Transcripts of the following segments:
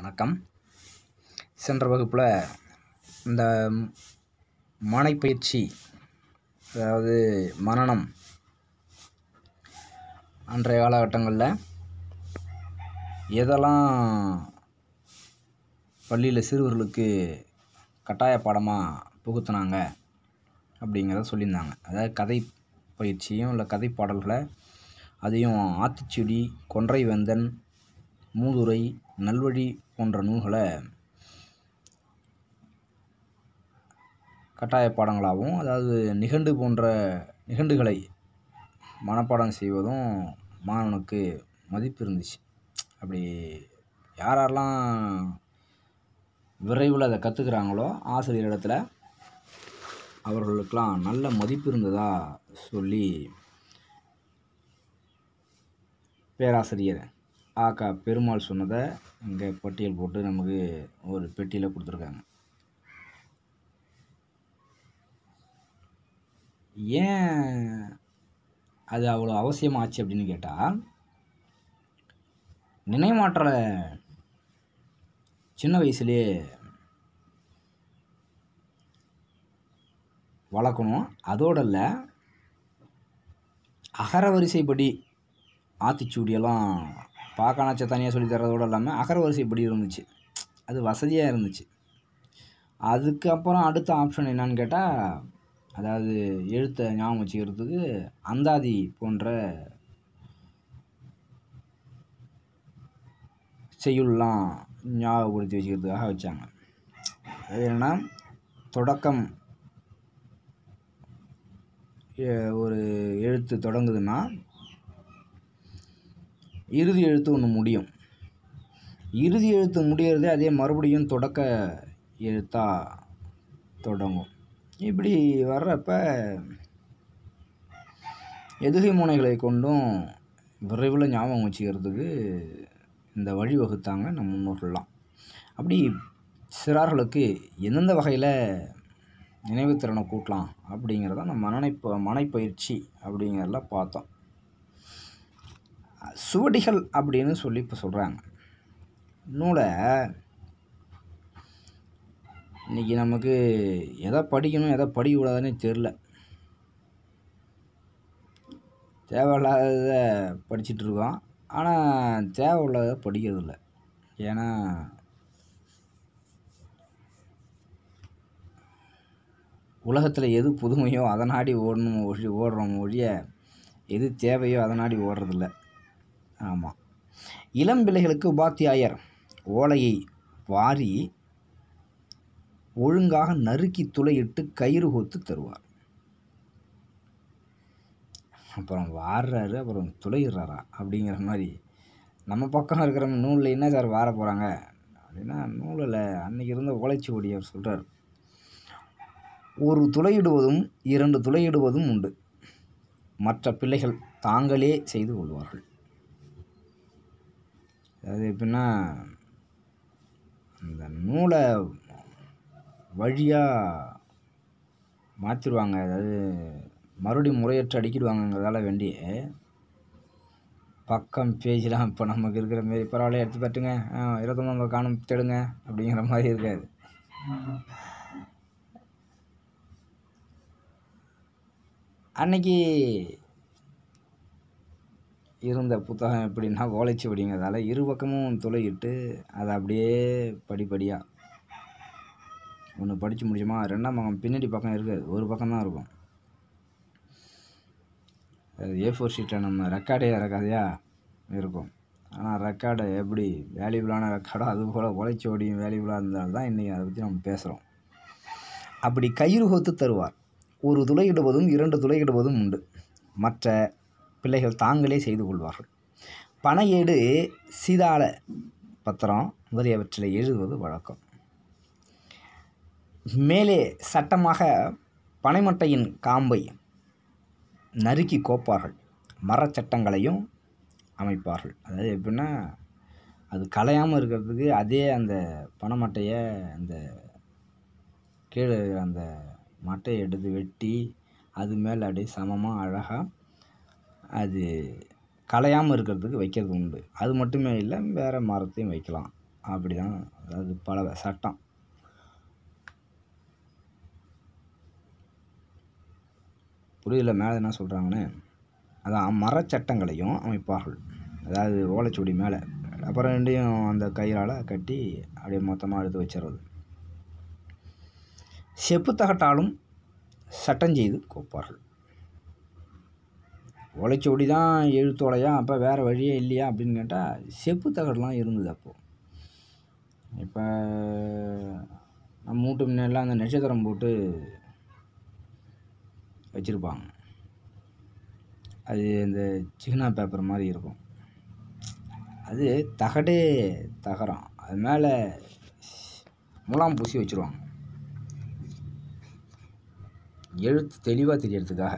வணக்கம் சென்ற வகுப்பில் இந்த மனைப்பயிற்சி அதாவது மனனம் அன்றைய காலகட்டங்களில் எதெல்லாம் பள்ளியில் சிறுவர்களுக்கு கட்டாய பாடமாக புகுத்துனாங்க அப்படிங்கிறத சொல்லியிருந்தாங்க அதாவது கதை பயிற்சியும் இல்லை கதை பாடல்களை அதையும் ஆத்திச்சூடி கொன்றை வேந்தன் மூதுரை நல்வழி போன்ற நூல்களை கட்டாய பாடங்களாகவும் அதாவது நிகண்டு போன்ற நிகண்டுகளை மனப்பாடம் செய்வதும் மாணவனுக்கு மதிப்பு இருந்துச்சு அப்படி யார் யாரெல்லாம் விரைவில் அதை கற்றுக்குறாங்களோ ஆசிரியர் இடத்துல அவர்களுக்கெல்லாம் நல்ல மதிப்பு இருந்ததா சொல்லி பேராசிரியர் ஆக்கா பெருமாள் சொன்னதை இங்கே பட்டியல் போட்டு நமக்கு ஒரு பெட்டியில் கொடுத்துருக்காங்க ஏன் அது அவ்வளோ அவசியமாச்சு அப்படின்னு கேட்டால் நினைவாற்றலை சின்ன வயசுலேயே வளர்க்கணும் அதோடு இல்லை அகரவரிசைப்படி ஆத்திச்சூடியெல்லாம் பார்க்கணாச்ச தனியாக சொல்லி தரதோடு இல்லாமல் அகரவரிசைப்படி இருந்துச்சு அது வசதியாக இருந்துச்சு அதுக்கப்புறம் அடுத்த ஆப்ஷன் என்னன்னு கேட்டால் அதாவது எழுத்தை ஞாபகம் வச்சுக்கிறதுக்கு அந்தாதி போன்ற செய்யுள்லாம் ஞாபகப்படுத்தி வச்சுக்கிறதுக்காக வச்சாங்க அது என்னென்னா தொடக்கம் எ- ஒரு எழுத்து தொடங்குதுன்னா இறுதி எழுத்து ஒன்று முடியும் இறுதி எழுத்து முடியறதே அதே மறுபடியும் தொடக்க எழுத்தாக தொடங்கும் இப்படி வர்றப்ப எதுகை முனைகளை கொண்டும் விரைவில் ஞாபகம் வச்சுக்கிறதுக்கு இந்த வழி வகுத்தாங்க நம் முன்னோர்கள்லாம் அப்படி சிறார்களுக்கு எந்தெந்த வகையில் நினைவுத்திறனை கூட்டலாம் அப்படிங்கிறத நம்ம மனநிப்ப மனைப்பயிற்சி அப்படிங்கிறத பார்த்தோம் சுவடிகள் அப்படின்னு சொல்லி இப்போ சொல்கிறாங்க நூலை இன்றைக்கி நமக்கு எதை படிக்கணும் எதை படிக்கக்கூடாதுன்னே தெரில தேவையில்லாததை படிச்சிட்டு இருக்கோம் ஆனால் தேவை உள்ளதை படிக்கிறதில்ல ஏன்னா உலகத்தில் எது புதுமையோ அதை நாடி ஓடணும் ஒழி ஓடுறோம் ஒழிய எது தேவையோ அதை நாடி ஓடுறதில்ல ஆமாம் இளம் பிள்ளைகளுக்கு உபாத்தியாயர் ஓலையை வாரி ஒழுங்காக நறுக்கி துளையிட்டு கயிறு கோத்து தருவார் அப்புறம் வாடுறாரு அப்புறம் துளையிடுறாரா அப்படிங்கிற மாதிரி நம்ம பக்கம் இருக்கிற நூலில் என்ன சார் வார போகிறாங்க அப்படின்னா நூலில் அன்னைக்கு இருந்த ஓலைச்சுவடி அவர் சொல்கிறார் ஒரு துளையிடுவதும் இரண்டு துளையிடுவதும் உண்டு மற்ற பிள்ளைகள் தாங்களே செய்து கொள்வார்கள் அதாவது எப்படின்னா அந்த நூலை வழியாக மாற்றிடுவாங்க அதாவது மறுபடியும் முறையற்ற அடிக்கிடுவாங்கங்கிறதால வேண்டி பக்கம் பேஜ்லாம் இப்போ நமக்கு இருக்கிற மாரி பரவாயில்ல எடுத்து தட்டுங்க ஆ இருபத்தொம்பது காணும் தேடுங்க அப்படிங்கிற மாதிரி இருக்காது அன்னைக்கு இருந்த புத்தகம் எப்படின்னா ஓலைச்சுவடிங்கிறதால இரு பக்கமும் துளையிட்டு அதை அப்படியே படிப்படியாக ஒன்று படித்து முடிச்சோமா ரெண்டாம் பக்கம் பின்னாடி பக்கம் இருக்காது ஒரு பக்கம் தான் இருக்கும் அது ஏ ஃபோர் ஷீட்டில் நம்ம ரெக்கார்டே இறக்காதையா இருக்கும் ஆனால் ரெக்கார்டு எப்படி வேல்யூபிளான ரெக்கார்டோ அது போல் ஓலைச்சுவடியும் வேல்யூபிளாக இருந்தால் தான் இன்றைக்கி அதை பற்றி நம்ம பேசுகிறோம் அப்படி கயிறு கோத்து தருவார் ஒரு துளையிடுவதும் இரண்டு துளையிடுவதும் உண்டு மற்ற பிள்ளைகள் தாங்களே செய்து கொள்வார்கள் பனையேடு சீதாள பத்திரம் முதலியவற்றில் எழுதுவது வழக்கம் மேலே சட்டமாக பனைமட்டையின் காம்பை நறுக்கி கோப்பார்கள் மரச்சட்டங்களையும் அமைப்பார்கள் அதாவது எப்படின்னா அது கலையாமல் இருக்கிறதுக்கு அதே அந்த பனைமட்டையை அந்த கீழே அந்த மட்டையை எடுத்து வெட்டி அது மேலே அப்படியே சமமாக அழகாக அது கலையாமல் இருக்கிறதுக்கு வைக்கிறது உண்டு அது மட்டுமே இல்லை வேறு மரத்தையும் வைக்கலாம் அப்படி தான் அதாவது பலவை சட்டம் புரியல மேலே என்ன சொல்கிறாங்கன்னு அதான் மரச்சட்டங்களையும் அமைப்பார்கள் அதாவது ஓலைச்சுவடி மேலே அப்புறம் ரெண்டையும் அந்த கயிறால் கட்டி அப்படியே மொத்தமாக எடுத்து வச்சிடுறது செப்பு தகட்டாலும் சட்டம் செய்து கோப்பார்கள் ஓலைச்சுவடி தான் எழுத்தோலையா அப்போ வேறு வழியே இல்லையா அப்படின்னு கேட்டால் செப்பு தகடெலாம் இருந்தது அப்போது இப்போ நம்ம வீட்டு முன்னெல்லாம் அந்த நட்சத்திரம் போட்டு வச்சுருப்பாங்க அது இந்த சிக்னா பேப்பர் மாதிரி இருக்கும் அது தகடே தகரம் அது மேலே முலாம் பூசி வச்சுருவாங்க எழுத்து தெளிவாக தெரியறதுக்காக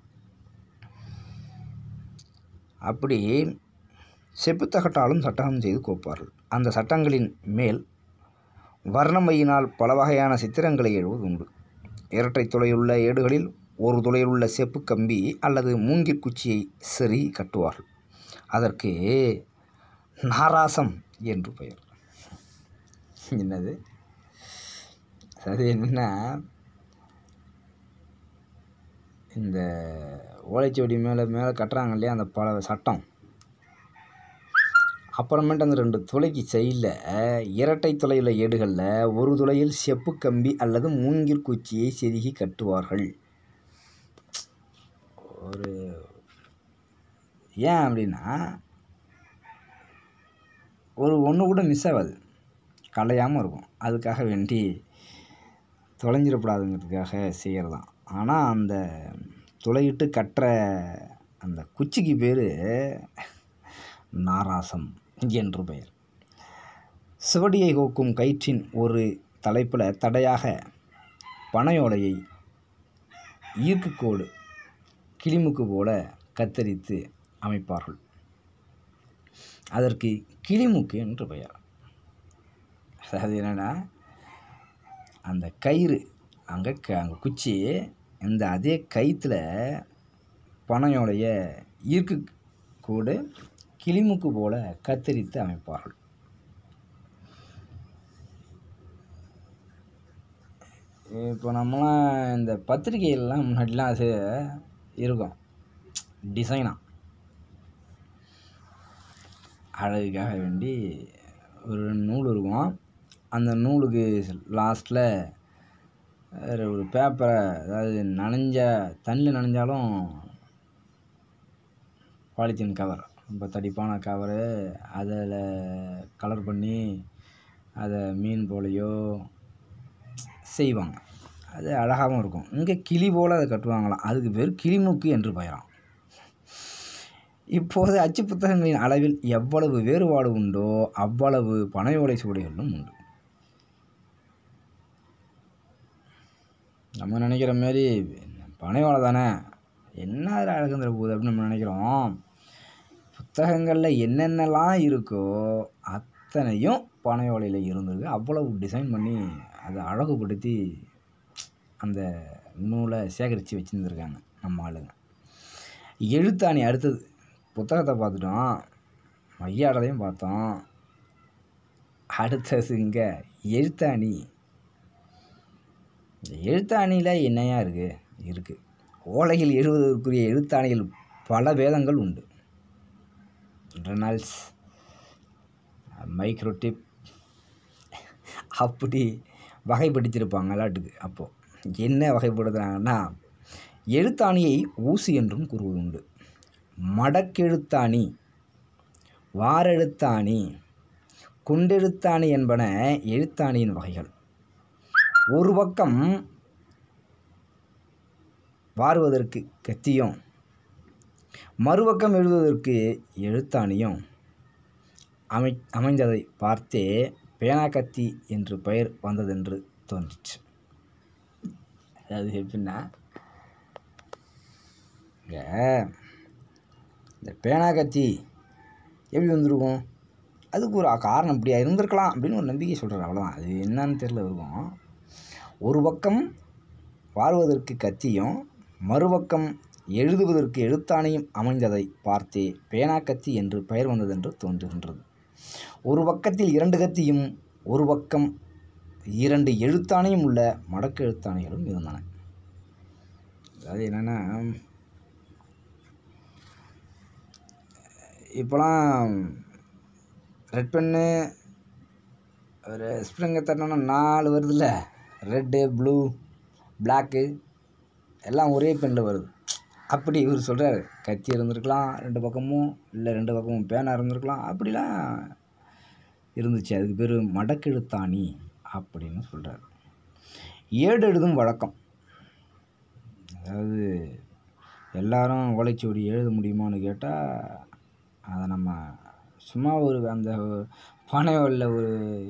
அப்படி செப்புத்தகட்டாலும் சட்டகம் செய்து கோப்பார்கள் அந்த சட்டங்களின் மேல் வர்ணமையினால் பல வகையான சித்திரங்களை எழுவது உண்டு இரட்டை துளையுள்ள ஏடுகளில் ஒரு துளையுள்ள செப்பு கம்பி அல்லது மூங்கிற் குச்சியை சரி கட்டுவார்கள் அதற்கு நாராசம் என்று பெயர் என்னது அது என்னன்னா இந்த ஓலைச்சுவடி மேலே மேலே கட்டுறாங்க இல்லையா அந்த பல சட்டம் அப்புறமேட்டு அந்த ரெண்டு துளைக்கு சைடில் இரட்டை துளையுள்ள ஏடுகளில் ஒரு துளையில் செப்பு கம்பி அல்லது மூங்கிற் குச்சியை செருகி கட்டுவார்கள் ஒரு ஏன் அப்படின்னா ஒரு ஒன்று கூட மிஸ் ஆகாது கலையாமல் இருக்கும் அதுக்காக வேண்டி தொலைஞ்சிடக்கூடாதுங்கிறதுக்காக செய்கிறது தான் ஆனால் அந்த துளையிட்டு கட்டுற அந்த குச்சிக்கு பேர் நாராசம் என்று பெயர் சிவடியை கோக்கும் கயிற்றின் ஒரு தலைப்பில் தடையாக பனையோலையை ஈர்க்குக்கோடு கிளிமுக்கு போல கத்தரித்து அமைப்பார்கள் அதற்கு கிளிமுக்கு என்று பெயர் அது என்னென்னா அந்த கயிறு அங்கே க அங்கே குச்சி இந்த அதே கயிற்றுல பனையோடைய ஈர்க்கு கூடு கிளிமுக்கு போல கத்தரித்து அமைப்பார்கள் இப்போ நம்மலாம் இந்த பத்திரிகைகள்லாம் முன்னாடிலாம் அது இருக்கும் டிசைனாக அழகுக்காக வேண்டி ஒரு நூல் இருக்கும் அந்த நூலுக்கு லாஸ்ட்டில் ஒரு பேப்பரை அதாவது நனைஞ்ச தண்ணியில் நனைஞ்சாலும் பாலித்தீன் கவர் ரொம்ப தடிப்பான கவரு அதில் கலர் பண்ணி அதை மீன் போலையோ செய்வாங்க அது அழகாகவும் இருக்கும் இங்கே கிளி போல் அதை கட்டுவாங்களாம் அதுக்கு பேர் கிளிமூக்கு என்று பெயராம் இப்போது அச்சு புத்தகங்களின் அளவில் எவ்வளவு வேறுபாடு உண்டோ அவ்வளவு பனையோலை சுவடிகளும் உண்டு நம்ம நினைக்கிற மாரி பனையோலை தானே என்ன அதில் அழகுந்துட போகுது அப்படின்னு நம்ம நினைக்கிறோம் புத்தகங்களில் என்னென்னலாம் இருக்கோ அத்தனையும் பனையோலையில் இருந்திருக்கு அவ்வளவு டிசைன் பண்ணி அதை அழகுபடுத்தி அந்த நூலை சேகரித்து வச்சுருந்துருக்காங்க நம்ம ஆளுங்க எழுத்தாணி அடுத்தது புத்தகத்தை பார்த்துட்டோம் மையாடலையும் பார்த்தோம் அடுத்தது இங்கே எழுத்தாணி இந்த எழுத்தாணியில் என்னையா இருக்குது இருக்குது ஓலையில் எழுதுவதற்குரிய எழுத்தாணியில் பல பேதங்கள் உண்டு ரெனால்ட்ஸ் மைக்ரோடிப் அப்படி வகைப்படுத்தியிருப்பாங்க விளாட்டுக்கு அப்போது என்ன வகைப்படுத்துகிறாங்கன்னா எழுத்தாணியை ஊசி என்றும் கூறுவது உண்டு மடக்கெழுத்தாணி வாரெழுத்தாணி குண்டெழுத்தாணி என்பன எழுத்தாணியின் வகைகள் ஒரு பக்கம் வாருவதற்கு கத்தியும் மறுபக்கம் எழுதுவதற்கு எழுத்தாணியும் அமை அமைந்ததை பார்த்தே பேனா கத்தி என்று பெயர் வந்ததென்று தோன்றிற்று அதாவது எப்படின்னா இங்கே இந்த பேனா கத்தி எப்படி வந்திருக்கும் அதுக்கு ஒரு காரணம் இப்படியா இருந்திருக்கலாம் அப்படின்னு ஒரு நம்பிக்கை சொல்கிறார் அவ்வளோதான் அது என்னன்னு தெரில இருக்கும் ஒரு பக்கம் வாழ்வதற்கு கத்தியும் மறுபக்கம் எழுதுவதற்கு எழுத்தாணையும் அமைந்ததை பார்த்தே பேனா கத்தி என்று பெயர் வந்ததென்று தோன்றுகின்றது ஒரு பக்கத்தில் இரண்டு கத்தியும் ஒரு பக்கம் இரண்டு எழுத்தாணையும் உள்ள மடக்கு எழுத்தாணைகளும் இருந்தன அதாவது என்னென்னா இப்போலாம் ரெட் பென்னு ஒரு ஸ்ப்ரிங்கை தட்டினோன்னா நாலு வருதுல்ல ரெட்டு ப்ளூ பிளாக்கு எல்லாம் ஒரே பெனில் வருது அப்படி இவர் சொல்கிறாரு கத்தி இருந்திருக்கலாம் ரெண்டு பக்கமும் இல்லை ரெண்டு பக்கமும் பேனா இருந்திருக்கலாம் அப்படிலாம் இருந்துச்சு அதுக்கு பேர் மடக்கெழுத்தாணி அப்படின்னு சொல்கிறார் ஏடு எழுதும் வழக்கம் அதாவது எல்லாரும் ஓலைச்சுவடி எழுத முடியுமான்னு கேட்டால் அதை நம்ம சும்மா ஒரு அந்த பனையோலில் ஒரு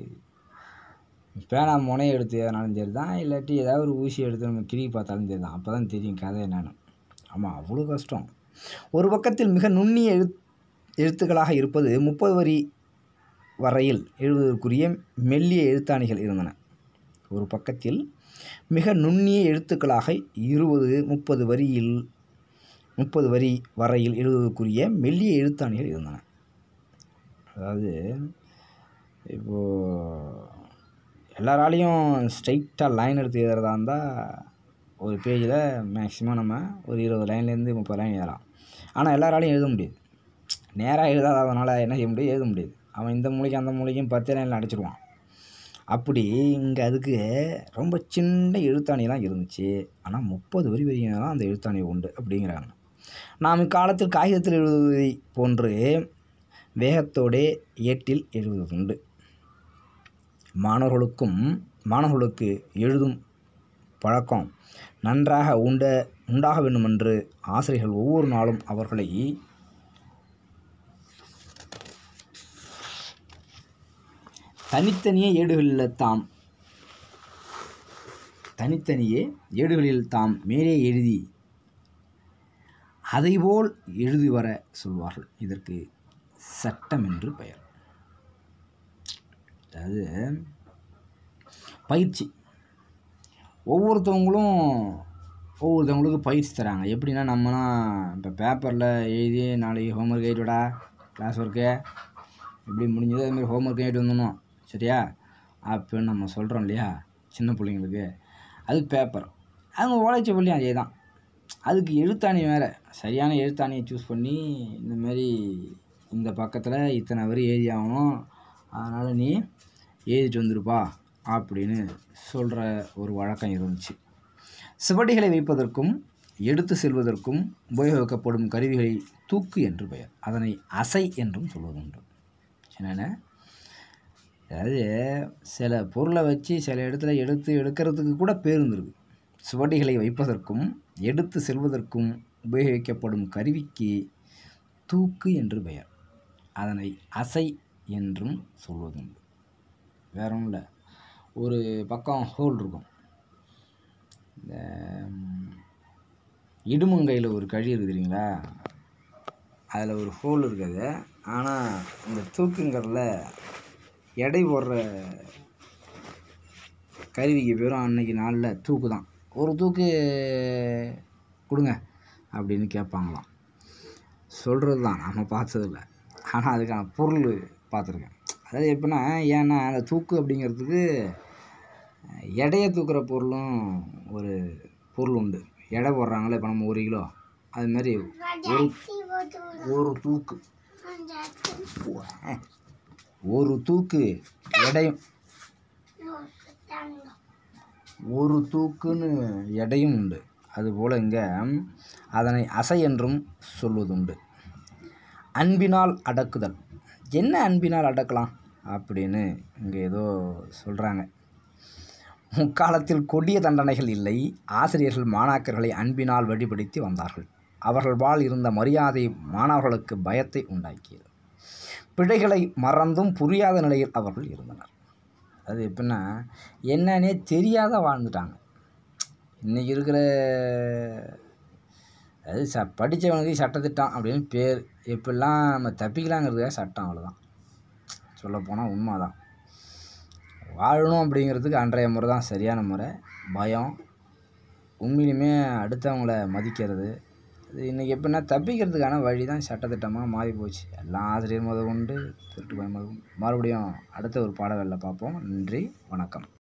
பேனா முனையை எடுத்து எதனாலும் சரி தான் இல்லாட்டி ஏதாவது ஒரு ஊசி எடுத்து நம்ம கிறுக்கி பார்த்தாலும் சரி தான் அப்போ தான் தெரியும் கதை என்னன்னு ஆமாம் அவ்வளோ கஷ்டம் ஒரு பக்கத்தில் மிக நுண்ணிய எழுத் எழுத்துக்களாக இருப்பது முப்பது வரி வரையில் எழுதுவதற்குரிய மெல்லிய எழுத்தாணிகள் இருந்தன ஒரு பக்கத்தில் மிக நுண்ணிய எழுத்துக்களாக இருபது முப்பது வரியில் முப்பது வரி வரையில் எழுதுவதற்குரிய மெல்லிய எழுத்தாணிகள் இருந்தன அதாவது இப்போது எல்லாராலையும் ஸ்ட்ரைட்டாக லைன் எடுத்து எழுதுறதா இருந்தால் ஒரு பேஜில் மேக்ஸிமம் நம்ம ஒரு இருபது லைன்லேருந்து முப்பது லைன் எழுதலாம் ஆனால் எல்லாராலையும் எழுத முடியாது நேராக எழுதாததுனால என்ன செய்ய முடியும் எழுத முடியாது அவன் இந்த மூலைக்கு அந்த மூலைக்கும் பத்து லைனில் அடிச்சிடுவான் அப்படி இங்கே அதுக்கு ரொம்ப சின்ன எழுத்தாணிலாம் இருந்துச்சு ஆனால் முப்பது வரி வரையும் தான் அந்த எழுத்தாணி உண்டு அப்படிங்கிறாங்க நாம் இக்காலத்தில் காகிதத்தில் எழுதுவதை போன்று வேகத்தோடே ஏட்டில் எழுதுவதுண்டு மாணவர்களுக்கும் மாணவர்களுக்கு எழுதும் பழக்கம் நன்றாக உண்ட உண்டாக வேண்டுமென்று ஆசிரியர்கள் ஒவ்வொரு நாளும் அவர்களை தனித்தனியே ஏடுகளில் தாம் தனித்தனியே ஏடுகளில் தாம் மேலே எழுதி அதைபோல் எழுதி வர சொல்வார்கள் இதற்கு சட்டம் என்று பெயர் அதாவது பயிற்சி ஒவ்வொருத்தவங்களும் ஒவ்வொருத்தவங்களுக்கு பயிற்சி தராங்க எப்படின்னா நம்மனா இப்போ பேப்பரில் எழுதி நாளைக்கு ஹோம்ஒர்க் எழுதிவிடா கிளாஸ் ஒர்க்கு எப்படி முடிஞ்சதோ அதுமாரி ஹோம்ஒர்க் எழுதிட்டு வந்துடணும் சரியா அப்படின்னு நம்ம சொல்கிறோம் இல்லையா சின்ன பிள்ளைங்களுக்கு அது பேப்பர் அவங்க ஓலைச்சி பள்ளியும் அதே தான் அதுக்கு எழுத்தாணி வேறு சரியான எழுத்தாணியை சூஸ் பண்ணி இந்தமாரி இந்த பக்கத்தில் இத்தனை வரி எழுதி ஆகணும் அதனால் நீ எழுதிட்டு வந்துருப்பா அப்படின்னு சொல்கிற ஒரு வழக்கம் இருந்துச்சு சுவடிகளை வைப்பதற்கும் எடுத்து செல்வதற்கும் உபயோகிக்கப்படும் கருவிகளை தூக்கு என்று பெயர் அதனை அசை என்றும் சொல்வதுண்டு என்னென்ன அதாவது சில பொருளை வச்சு சில இடத்துல எடுத்து எடுக்கிறதுக்கு கூட பேர் இருந்திருக்கு சுவடிகளை வைப்பதற்கும் எடுத்து செல்வதற்கும் உபயோகிக்கப்படும் கருவிக்கு தூக்கு என்று பெயர் அதனை அசை என்றும் சொல்வதுண்டு வேற ஒன்றும் இல்லை ஒரு பக்கம் ஹோல் இருக்கும் இந்த ம், இடுமங்கையில் ஒரு கழி இருக்குது தெரியுங்களா அதில் ஒரு ஹோல் இருக்குது ஆனால் இந்த தூக்குங்கிறதுல எடை போடுற கருவிக்கு பேரும் அன்னைக்கு நாளில் தூக்கு தான் ஒரு தூக்கு கொடுங்க அப்படின்னு கேட்பாங்களாம் சொல்கிறது தான் நம்ம பார்த்ததில்ல ஆனால் அதுக்கான பொருள் பார்த்துருக்கேன் அதாவது எப்படின்னா ஏன்னா அந்த தூக்கு அப்படிங்கிறதுக்கு எடையை தூக்குற பொருளும் ஒரு பொருள் உண்டு எடை போடுறாங்களே இப்போ நம்ம ஒரு கிலோ அது மாதிரி ஒரு ஒரு தூக்கு ஒரு தூக்கு எடையும் ஒரு தூக்குன்னு எடையும் உண்டு அதுபோல் இங்கே அதனை அசை என்றும் சொல்வதுண்டு அன்பினால் அடக்குதல் என்ன அன்பினால் அடக்கலாம் அப்படின்னு இங்கே ஏதோ சொல்கிறாங்க முக்காலத்தில் கொடிய தண்டனைகள் இல்லை ஆசிரியர்கள் மாணாக்கர்களை அன்பினால் வழிபடுத்தி வந்தார்கள் அவர்கள் வாழ் இருந்த மரியாதை மாணவர்களுக்கு பயத்தை உண்டாக்கியது பிழைகளை மறந்தும் புரியாத நிலையில் அவர்கள் இருந்தனர் அது எப்படின்னா என்னன்னே தெரியாத வாழ்ந்துட்டாங்க இன்றைக்கி இருக்கிற அது ச படித்தவனுக்கு சட்டத்திட்டம் அப்படின்னு பேர் எப்படிலாம் நம்ம தப்பிக்கலாங்கிறதுக்காக சட்டம் அவ்வளோதான் சொல்லப்போனால் உண்மை தான் வாழணும் அப்படிங்கிறதுக்கு அன்றைய முறை தான் சரியான முறை பயம் உண்மையிலுமே அடுத்தவங்கள மதிக்கிறது இது இன்றைக்கி எப்படின்னா தப்பிக்கிறதுக்கான வழி தான் சட்டத்திட்டமாக மாறி போச்சு எல்லா ஆசிரியர் முத கொண்டு திருட்டு பயம் முத கொண்டு மறுபடியும் அடுத்த ஒரு பாடல்களில் பார்ப்போம் நன்றி வணக்கம்